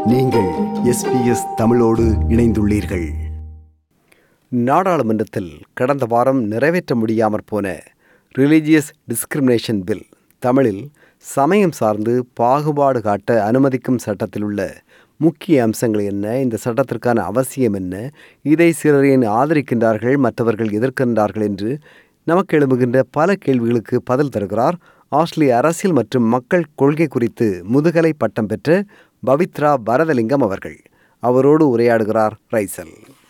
நீங்கள் எஸ்பிஎஸ் தமிழோடு இணைந்துள்ளீர்கள் நாடாளுமன்றத்தில் கடந்த வாரம் நிறைவேற்ற முடியாமற் போன ரிலீஜியஸ் டிஸ்கிரிமினேஷன் பில் தமிழில் சமயம் சார்ந்து பாகுபாடு காட்ட அனுமதிக்கும் சட்டத்தில் உள்ள முக்கிய அம்சங்கள் என்ன இந்த சட்டத்திற்கான அவசியம் என்ன இதை சிலர் ஏன் ஆதரிக்கின்றார்கள் மற்றவர்கள் எதிர்க்கின்றார்கள் என்று நமக்கு எழும்புகின்ற பல கேள்விகளுக்கு பதில் தருகிறார் ஆஸ்திரேலிய அரசியல் மற்றும் மக்கள் கொள்கை குறித்து முதுகலை பட்டம் பெற்ற பவித்ரா பரதலிங்கம் அவர்கள் அவரோடு உரையாடுகிறார் ரைசல்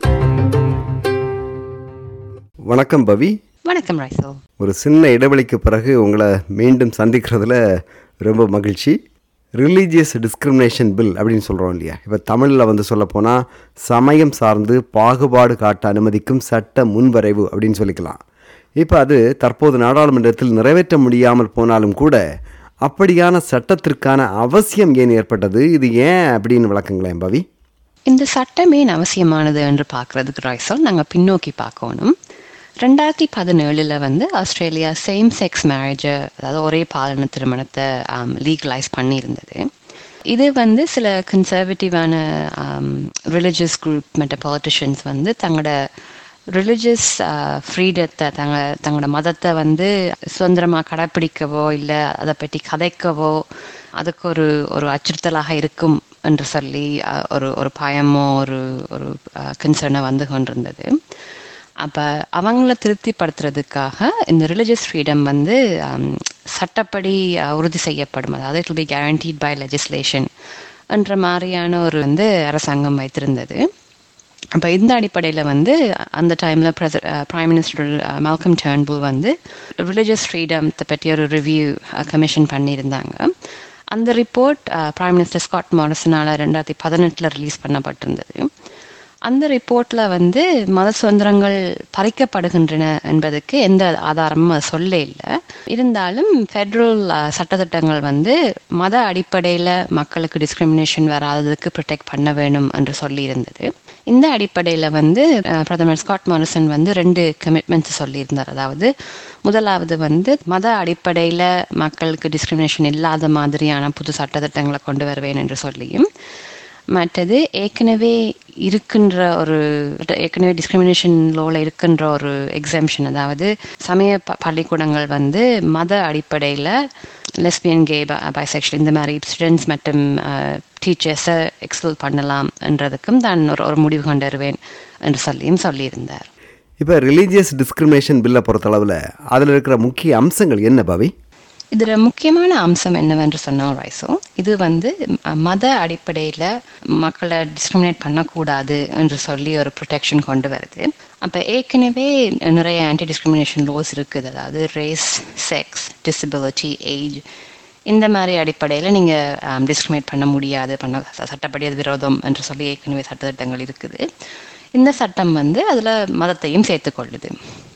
வணக்கம் பவி வணக்கம் ரைசல் ஒரு சின்ன இடைவெளிக்கு பிறகு உங்களை மீண்டும் சந்திக்கிறதுல ரொம்ப மகிழ்ச்சி ரிலீஜியஸ் டிஸ்கிரிமினேஷன் பில் அப்படின்னு சொல்கிறோம் இல்லையா இப்போ தமிழில் வந்து சொல்லப்போனால் சமயம் சார்ந்து பாகுபாடு காட்ட அனுமதிக்கும் சட்ட முன்வரைவு அப்படின்னு சொல்லிக்கலாம் இப்போ அது தற்போது நாடாளுமன்றத்தில் நிறைவேற்ற முடியாமல் போனாலும் கூட அப்படியான சட்டத்திற்கான அவசியம் ஏன் ஏற்பட்டது இது ஏன் அப்படின்னு விளக்குங்களேன் பவி இந்த சட்டம் ஏன் அவசியமானது என்று பார்க்கறதுக்கு ரைசல் நாங்கள் பின்னோக்கி பார்க்கணும் ரெண்டாயிரத்தி பதினேழில் வந்து ஆஸ்திரேலியா சேம் செக்ஸ் மேரேஜை அதாவது ஒரே பாலன திருமணத்தை லீகலைஸ் பண்ணியிருந்தது இது வந்து சில கன்சர்வேட்டிவான ரிலிஜியஸ் குரூப் மற்ற பாலிட்டிஷியன்ஸ் வந்து தங்களோட ரிலிஜியஸ் ஃப்ரீடத்தை தங்க தங்களோட மதத்தை வந்து சுதந்திரமாக கடைப்பிடிக்கவோ இல்லை அதை பற்றி கதைக்கவோ அதுக்கு ஒரு ஒரு அச்சுறுத்தலாக இருக்கும் என்று சொல்லி அஹ், ஒரு ஒரு பயமோ ஒரு ஒரு கன்சர்னை வந்து கொண்டிருந்தது அப்போ அவங்கள திருப்திப்படுத்துறதுக்காக இந்த ரிலிஜியஸ் ஃப்ரீடம் வந்து ஹம், சட்டப்படி அஹ், உறுதி செய்யப்படும் அதாவது it will be guaranteed by legislation என்ற மாதிரியான ஒரு வந்து அரசாங்கம் வைத்திருந்தது அப்போ இந்த அடிப்படையில் வந்து அந்த டைமில் பிரச பிரைம் மினிஸ்டர் மால்கம் டேர்ன்புல் வந்து ரிலிஜியஸ் ஃப்ரீடத்தை பற்றி ஒரு ரிவ்யூ கமிஷன் பண்ணியிருந்தாங்க அந்த ரிப்போர்ட் பிரைம் மினிஸ்டர் ஸ்காட் மாரிசனால் ரெண்டாயிரத்தி பதினெட்டில் ரிலீஸ் பண்ணப்பட்டிருந்தது அந்த ரிப்போர்ட்ல வந்து மத சுதந்திரங்கள் பறிக்கப்படுகின்றன என்பதற்கு எந்த ஆதாரமும் அது சொல்ல இல்லை இருந்தாலும் ஃபெடரல் சட்டத்திட்டங்கள் வந்து மத அடிப்படையில் மக்களுக்கு டிஸ்கிரிமினேஷன் வராததுக்கு ப்ரொடெக்ட் பண்ண வேணும் என்று சொல்லி இருந்தது இந்த அடிப்படையில் வந்து அஹ், பிரதமர் ஸ்காட் மாரிசன் வந்து ரெண்டு கமிட்மெண்ட்ஸ் சொல்லியிருந்தார் அதாவது முதலாவது வந்து மத அடிப்படையில் மக்களுக்கு டிஸ்கிரிமினேஷன் இல்லாத மாதிரியான புது சட்டத்திட்டங்களை கொண்டு வருவேன் என்று சொல்லியும் மற்றது ஏற்கனவே இருக்கின்ற ஒரு ஏற்கனவே டிஸ்கிரிமினேஷன் லோவில் இருக்கின்ற ஒரு எக்ஸாம்ஷன் அதாவது சமய ப- பள்ளிக்கூடங்கள் வந்து மத அடிப்படையில் லெஸ்பியன் கே பைசெக்ஷுவல் இந்த மாதிரி ஸ்டூடெண்ட்ஸ் மற்றும் டீச்சர்ஸை எக்ஸ்க்ளூட் பண்ணலாம் என்றதுக்கும் தான் ஒரு ஒரு முடிவு கொண்டு வருவேன் என்று சொல்லியும் சொல்லியிருந்தார் இப்போ ரிலீஜியஸ் டிஸ்கிரிமினேஷன் பில்லை பொறுத்தளவில் அதில் இருக்கிற முக்கிய அம்சங்கள் என்ன பவி இதில் முக்கியமான அம்சம் என்னவென்று சொன்னோம் ரைசோ இது வந்து ம- மத அடிப்படையில் மக்களை டிஸ்கிரிமினேட் பண்ணக்கூடாது என்று சொல்லி ஒரு ப்ரொடெக்ஷன் கொண்டு வருது அப்போ ஏற்கனவே நிறைய ஆன்டி டிஸ்கிரிமினேஷன் லோஸ் இருக்குது அதாவது ரேஸ் செக்ஸ் டிசபிலிட்டி ஏஜ் இந்த மாதிரி அடிப்படையில் நீங்கள் டிஸ்கிரிமினேட் பண்ண முடியாது பண்ண ச- சட்டப்படி அது விரோதம் என்று சொல்லி ஏற்கனவே சட்டத்திட்டங்கள் இருக்குது இந்த சட்டம் வந்து அதில் மதத்தையும் சேர்த்துக்கொள்ளுது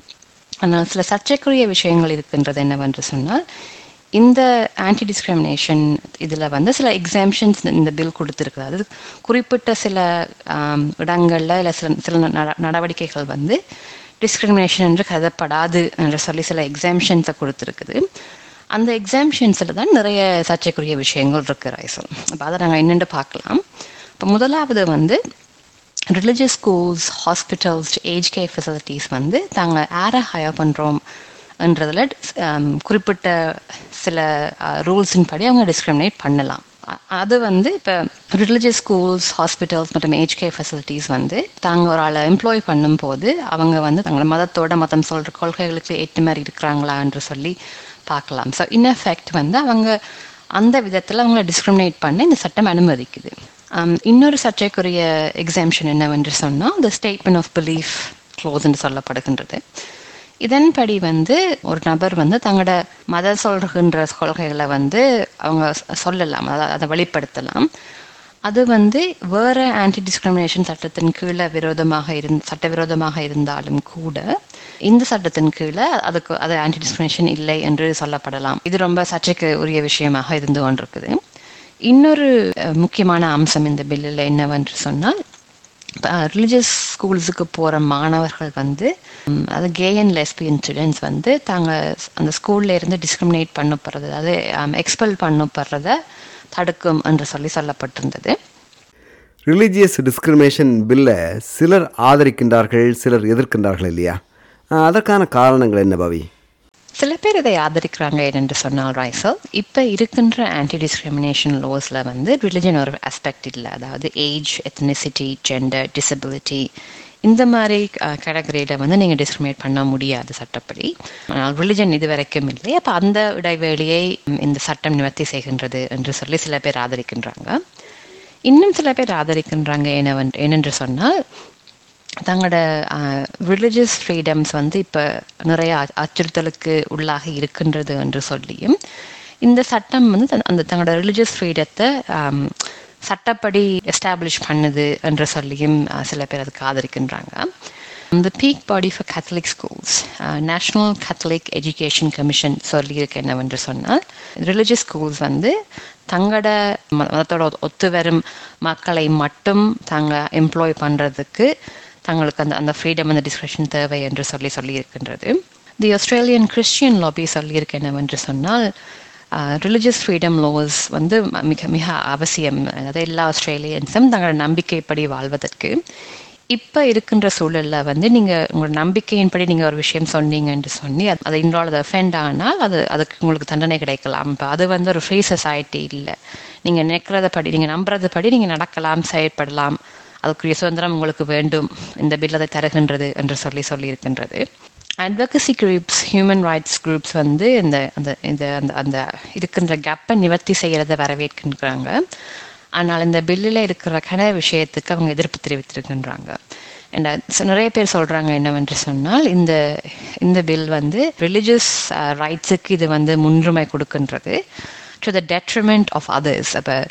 ஆனால் சில சர்ச்சைக்குரிய விஷயங்கள் இருக்கின்றது என்னவென்று சொன்னால் இந்த ஆன்டி டிஸ்கிரிமினேஷன் இதில் வந்து சில எக்ஸாம்ஷன்ஸ் இந்த பில் கொடுத்துருக்குது அது குறிப்பிட்ட சில ஆம், இடங்கள்ல இல்லை சில சில நட- நடவடிக்கைகள் வந்து டிஸ்கிரிமினேஷன் என்று கருதப்படாது என்று சொல்லி சில எக்ஸாம்ஷன்ஸை கொடுத்துருக்குது அந்த எக்ஸாம்ஷன்ஸில் தான் நிறைய சர்ச்சைக்குரிய விஷயங்கள் இருக்கு ரைசல் அப்போ அதை நாங்கள் என்னென்று பார்க்கலாம் இப்போ முதலாவது வந்து religious schools hospitals age care facilities வந்து தாங்கள் யாரை ஹயர் பண்ணுறோம் என்றதில் குறிப்பிட்ட சில ரூல்ஸின் படி அவங்க டிஸ்கிரிமினேட் பண்ணலாம் அ- அது வந்து இப்போ ரிலிஜியஸ் ஸ்கூல்ஸ் ஹாஸ்பிட்டல்ஸ் மற்றும் ஏஜ் கேர் ஃபெசிலிட்டிஸ் வந்து தாங்க ஒரு ஆளை எம்ப்ளாய் பண்ணும்போது அவங்க வந்து தங்களோட மதத்தோட மதம் சொல்கிற கொள்கைகளுக்கு ஏற்ற மாதிரி இருக்கிறாங்களா என்று சொல்லி பார்க்கலாம் ஸோ இன் எஃபெக்ட் வந்து அவங்க அந்த விதத்தில் அவங்கள டிஸ்கிரிமினேட் பண்ண இந்த சட்டம் அனுமதிக்குது Um, இன்னொரு சர்ச்சைக்குரிய எக்ஸாம்ஷன் என்னவென்று சொன்னால் the statement of belief clause என்று சொல்லப்படுகின்றது இதன்படி வந்து ஒரு நபர் வந்து தங்களோட மத சொல்கின்ற கொள்கைகளை வந்து அவங்க சொ- சொல்லலாம் அதாவது அதை வெளிப்படுத்தலாம் அது வந்து வேற ஆன்டி டிஸ்கிரிமினேஷன் சட்டத்தின் கீழே விரோதமாக இருந் சட்டவிரோதமாக இருந்தாலும் கூட இந்த சட்டத்தின் கீழே அதுக்கு அது ஆன்டி டிஸ்கிரிமினேஷன் இல்லை என்று சொல்லப்படலாம் இது ரொம்ப சர்ச்சைக்கு உரிய விஷயமாக இருந்து கொண்டிருக்குது இன்னொரு அஹ், முக்கியமான அம்சம் இந்த பில்லில் என்னவென்று சொன்னால் ரிலிஜியஸ் ஸ்கூல்ஸுக்கு போகிற மாணவர்கள் வந்து ம், அது கே அண்ட் லெஸ்பியன் ஸ்டூடெண்ட்ஸ் வந்து தாங்க அந்த ஸ்கூல்ல இருந்து டிஸ்கிரிமினேட் பண்ணப்படுறது அதாவது எக்ஸ்பெல் பண்ணப்படுறத தடுக்கும் என்று சொல்லி சொல்லப்பட்டிருந்தது ரிலீஜியஸ் டிஸ்கிரிமினேஷன் பில்லை சிலர் ஆதரிக்கின்றார்கள் சிலர் எதிர்க்கின்றார்கள் இல்லையா அஹ், அதற்கான காரணங்கள் என்ன பவி சில பேர் இதை ஆதரிக்கிறாங்க என்று சொன்னால் ரைசல் இப்போ இருக்கின்ற ஆன்டி டிஸ்கிரிமினேஷன் லோஸில் வந்து ரிலிஜன் ஒரு ஆஸ்பெக்ட் இல்லை அதாவது ஏஜ் எத்னிசிட்டி ஜெண்டர் டிசபிலிட்டி இந்த மாதிரி கேட்டகரியில் வந்து நீங்கள் டிஸ்கிரிமினேட் பண்ண முடியாது சட்டப்படி ஆனால் ரிலிஜன் இது வரைக்கும் இல்லை அப்போ அந்த இடைவெளியை ம், இந்த சட்டம் நிவர்த்தி செய்கின்றது என்று சொல்லி சில பேர் ஆதரிக்கின்றாங்க இன்னும் சில பேர் ஆதரிக்கின்றாங்க என்னவென்று ஏனென்று சொன்னால் தங்களோட ரிலிஜியஸ் ஃப்ரீடம்ஸ் வந்து இப்போ நிறைய அ- அச்சுறுத்தலுக்கு உள்ளாக இருக்கின்றது என்று சொல்லியும் இந்த சட்டம் வந்து தன்- அந்த தங்களோட ரிலிஜியஸ் ஃப்ரீடத்தை சட்டப்படி எஸ்டாப்ளிஷ் பண்ணுது என்று சொல்லியும் அஹ், சில பேர் அதுக்கு ஆதரிக்கின்றாங்க The peak body for Catholic schools, uh, National Catholic Education Commission சொல்லியிருக்கு என்னவென்று சொன்னால் ரிலிஜியஸ் ஸ்கூல்ஸ் வந்து தங்களோட ம- மதத்தோட ஒத்து- ஒத்து வரும் மக்களை மட்டும் தாங்க எம்ப்ளாய் பண்ணுறதுக்கு தங்களுக்கு அந்த அந்த ஃப்ரீடம் அந்த டிஸ்கிரிப்ஷன் தேவை என்று சொல்லி சொல்லியிருக்கின்றது தி ஆஸ்திரேலியன் கிறிஸ்டியன் லாபி சொல்லியிருக்கு என்னவென்று சொன்னால் ரிலிஜியஸ் ஃப்ரீடம் லோஸ் வந்து ம- மிக மிக அவசியம் அதாவது எல்லா ஆஸ்திரேலியன்ஸும் தங்களோட நம்பிக்கைப்படி வாழ்வதற்கு இப்போ இருக்கின்ற சூழல்ல வந்து நீங்க உங்களோட நம்பிக்கையின்படி நீங்க ஒரு விஷயம் சொன்னீங்கன்னு சொல்லி அது- அது இன்னொரு அஃபெண்ட் ஆனால் அது அதுக்கு உங்களுக்கு தண்டனை கிடைக்கலாம் இப்போ அது வந்து ஒரு ஃப்ரீ சொசைட்டி இல்லை நீங்க நினைக்கிறத படி நீங்க நம்புறது படி நீங்க நடக்கலாம் செயற்படலாம் அதுக்குரிய சுதந்திரம் உங்களுக்கு வேண்டும் இந்த பில் அதை தருகின்றது என்று சொல்லி சொல்லி இருக்கின்றது advocacy groups human rights groups வந்து இந்த அந்த இந்த அந்த அந்த இருக்கின்ற கேப்பை நிவர்த்தி செய்யறதை வரவேற்கின்றாங்க ஆனால் இந்த பில்லில் இருக்கிற கன விஷயத்துக்கு அவங்க எதிர்ப்பு தெரிவித்திருக்கின்றாங்க And, uh, so நிறைய பேர் சொல்றாங்க என்னவென்று சொன்னால் இந்த இந்த பில் வந்து ரிலிஜியஸ் ரைட்ஸுக்கு இது வந்து முன்னுரிமை கொடுக்கின்றது to the detriment of others about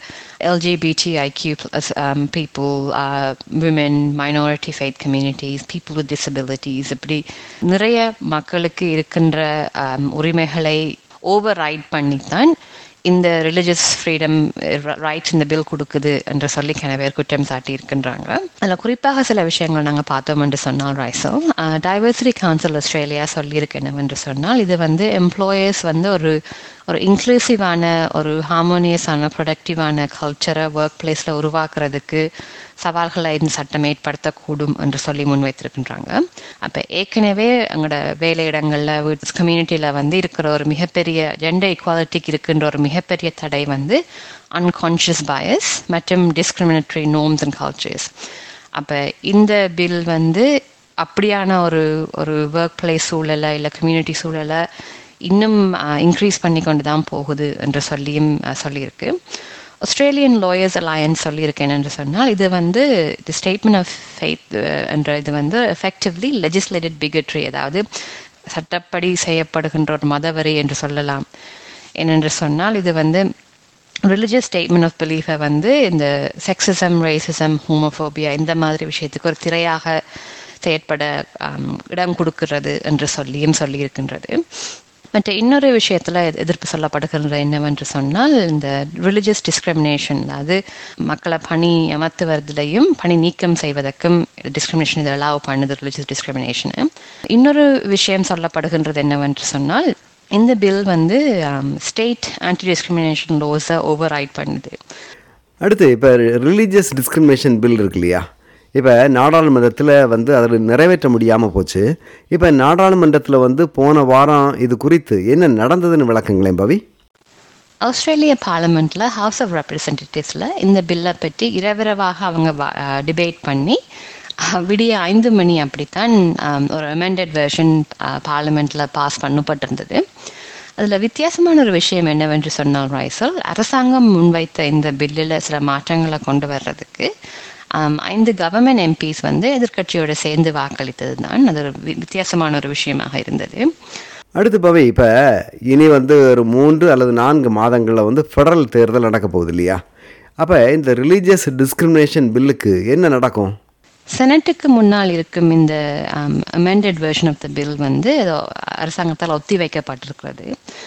LGBTIQ plus um, people, uh, women, minority faith communities, people with disabilities இப்படி நிறைய மக்களுக்கு இருக்கின்ற um, உரிமைகளை ஓவர் ரைட் பண்ணித்தான் இந்த ரிலிஜியஸ் ஃப்ரீடம் ரைட்ஸ் இந்த பில் கொடுக்குது என்று சொல்லி கன பேர் குற்றம் சாட்டி இருக்கின்றாங்க அதில் குறிப்பாக சில விஷயங்கள் நாங்கள் பார்த்தோம் என்று சொன்னால் ரைசோ டைவர்சிட்டி கவுன்சில் ஆஸ்திரேலியா சொல்லியிருக்கு என்னவென்று சொன்னால் இது வந்து எம்ப்ளாயர்ஸ் வந்து ஒரு ஒரு இன்க்ளூசிவான ஒரு ஹார்மோனியஸான ப்ரொடக்டிவான கல்ச்சரை ஒர்க் பிளேஸில் உருவாக்குறதுக்கு சவால்களை இந்த சட்டம் ஏற்படுத்தக்கூடும் என்று சொல்லி முன்வைத்திருக்கின்றாங்க அப்போ ஏற்கனவே எங்களோட வேலையிடங்களில் வீட்டு கம்யூனிட்டியில் வந்து இருக்கிற ஒரு மிகப்பெரிய ஜெண்டர் ஈக்குவாலிட்டிக்கு இருக்கின்ற ஒரு மிகப்பெரிய தடை வந்து அன்கான்ஷியஸ் பயஸ் மற்றும் டிஸ்கிரிமினேட்டரி நோம்ஸ் அண்ட் கல்ச்சர்ஸ் அப்போ இந்த பில் வந்து அப்படியான ஒரு ஒரு ஒர்க் பிளேஸ் சூழலை இல்லை கம்யூனிட்டி சூழலை இன்னும் இன்க்ரீஸ் பண்ணி கொண்டு தான் போகுது என்று சொல்லியும் அஹ், சொல்லியிருக்கு ஆஸ்திரேலியன் லாயர்ஸ் அலையன்ஸ் சொல்லியிருக்கேன் என்று சொன்னால் இது வந்து தி ஸ்டேட்மெண்ட் ஆஃப் ஃபெய்த் என்ற இது வந்து எஃபெக்டிவ்லி லெஜிஸ்லேட்டட் பிகட்ரி அதாவது சட்டப்படி செய்யப்படுகின்ற ஒரு மதவரி என்று சொல்லலாம் ஏனென்று சொன்னால் இது வந்து ரிலிஜியஸ் ஸ்டேட்மெண்ட் ஆஃப் பிலீஃபை வந்து இந்த செக்ஸிசம் ரேசிசம் ஹோமோஃபோபியா இந்த மாதிரி விஷயத்துக்கு ஒரு திரையாக செயற்பட ஆம், இடம் கொடுக்கிறது என்று சொல்லியும் சொல்லியிருக்கின்றது மற்ற இன்னொரு விஷயத்துல எதி- எதிர்ப்பு சொல்லப்படுகின்ற என்னவென்று சொன்னால் இந்த ரிலிஜியஸ் டிஸ்கிரிமினேஷன் அதாவது மக்களை பணி அமர்த்துவதிலையும் பணி நீக்கம் செய்வதற்கும் டிஸ்கிரிமினேஷன் இது அலாவ் பண்ணுது ரிலிஜியஸ் டிஸ்கிரிமினேஷன் இன்னொரு விஷயம் சொல்லப்படுகின்றது என்னவென்று சொன்னால் இந்த பில் வந்து ஸ்டேட் ஆன்டி டிஸ்கிரிமினேஷன் லோஸை ஓவர் ரைட் பண்ணுது அடுத்து இப்போ ரிலீஜியஸ் டிஸ்கிரிமினேஷன் பில் இருக்கு இல்லையா இப்போ நாடாளுமன்றத்தில் வந்து அதில் நிறைவேற்ற முடியாமல் போச்சு இப்போ நாடாளுமன்றத்தில் வந்து போன வாரம் இது குறித்து என்ன நடந்ததுன்னு விளக்குங்களேன் பவி ஆஸ்திரேலிய பார்லிமெண்ட்ல ஹவுஸ் ஆஃப் ரெப்ரசன்டேட்டிவ்ஸில் இந்த பில்லை பற்றி இரவிரவாக அவங்க டிபேட் பண்ணி அஹ், விடிய ஐந்து மணி அப்படித்தான் ஆம், ஒரு அமெண்டட் வெர்ஷன் பார்லிமெண்ட்ல பாஸ் பண்ணப்பட்டிருந்தது அதில் வித்தியாசமான ஒரு விஷயம் என்னவென்று சொன்னால் ரைசல் அரசாங்கம் முன்வைத்த இந்த பில்லில் சில மாற்றங்களை கொண்டு வர்றதுக்கு ஆம், ஐந்து கவர்மெண்ட் எம்பிஸ் வந்து எதிர்க்கட்சியோட சேர்ந்து வாக்களித்தது தான் அது ஒரு வி- வித்தியாசமான ஒரு விஷயமாக இருந்தது அடுத்து பவி இப்போ இனி வந்து ஒரு மூன்று அல்லது நான்கு மாதங்களில் வந்து ஃபெடரல் தேர்தல் நடக்க போகுது இல்லையா அப்போ இந்த ரிலீஜியஸ் டிஸ்கிரிமினேஷன் பில்லுக்கு என்ன நடக்கும் செனட்டுக்கு முன்னால் இருக்கும் இந்த amended version of the bill வந்து ஏதோ அரசாங்கத்தால் ஒத்தி வைக்கப்பட்டிருக்கிறது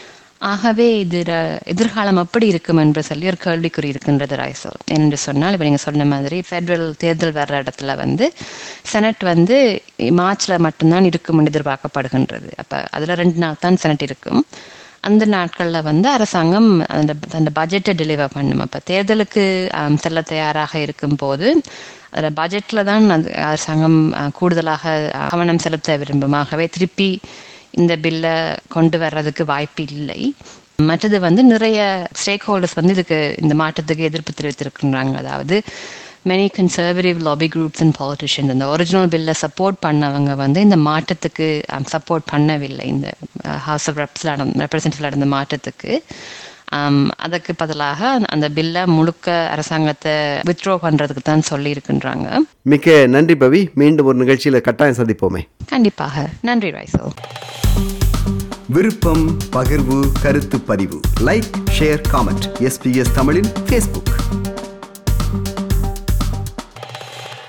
ஆகவே இது எதிர்காலம் எப்படி இருக்கும் என்று சொல்லி ஒரு கேள்விக்குறி இருக்கின்றது ராய்சோ என்று சொன்னால் இப்போ நீங்கள் சொன்ன மாதிரி ஃபெடரல் தேர்தல் வர்ற இடத்துல வந்து செனட் வந்து மார்ச்ல மட்டும்தான் இருக்கும் என்று எதிர்பார்க்கப்படுகின்றது அப்போ அதில் ரெண்டு நாள் தான் செனட் இருக்கும் அந்த நாட்களில் வந்து அரசாங்கம் அந்த அந்த பட்ஜெட்டை டெலிவர் பண்ணும் அப்போ தேர்தலுக்கு ஆம், செல்ல தயாராக இருக்கும் போது அதில் பட்ஜெட்டில் தான் அது அரசாங்கம் ஆ, கூடுதலாக ஆ, கவனம் செலுத்த விரும்பும் ஆகவே திருப்பி இந்த பில்லை கொண்டு வர்றதுக்கு வாய்ப்பு இல்லை மற்றது வந்து நிறைய ஸ்டேக் ஹோல்டர்ஸ் வந்து இதுக்கு இந்த மாற்றத்துக்கு எதிர்ப்பு தெரிவித்திருக்கின்றாங்க அதாவது many conservative lobby groups and politicians இந்த ஒரிஜினல் பில்லை சப்போர்ட் பண்ணவங்க வந்து இந்த மாற்றத்துக்கு சப்போர்ட் பண்ணவில்லை இந்த ஹவுஸ் ஆஃப் ரெப்ஸில் நடந்த ரெப்ரசன்டேட்டிவ் நடந்த மாற்றத்துக்கு ஆம், அதற்கு பதிலாக அந்த பில்லை முழுக்க அரசாங்கத்தை வித்ட்ரோ பண்ணுறதுக்கு தான் சொல்லி இருக்கின்றாங்க மிக்க நன்றி பவி மீண்டும் ஒரு நிகழ்ச்சியில் கட்டாயம் சந்திப்போமே கண்டிப்பாக நன்றி ரைசோ விருப்பம் பகிர்வு கருத்து பதிவு லைக் ஷேர் காமெண்ட் எஸ்பிஎஸ் தமிழின் ஃபேஸ்புக்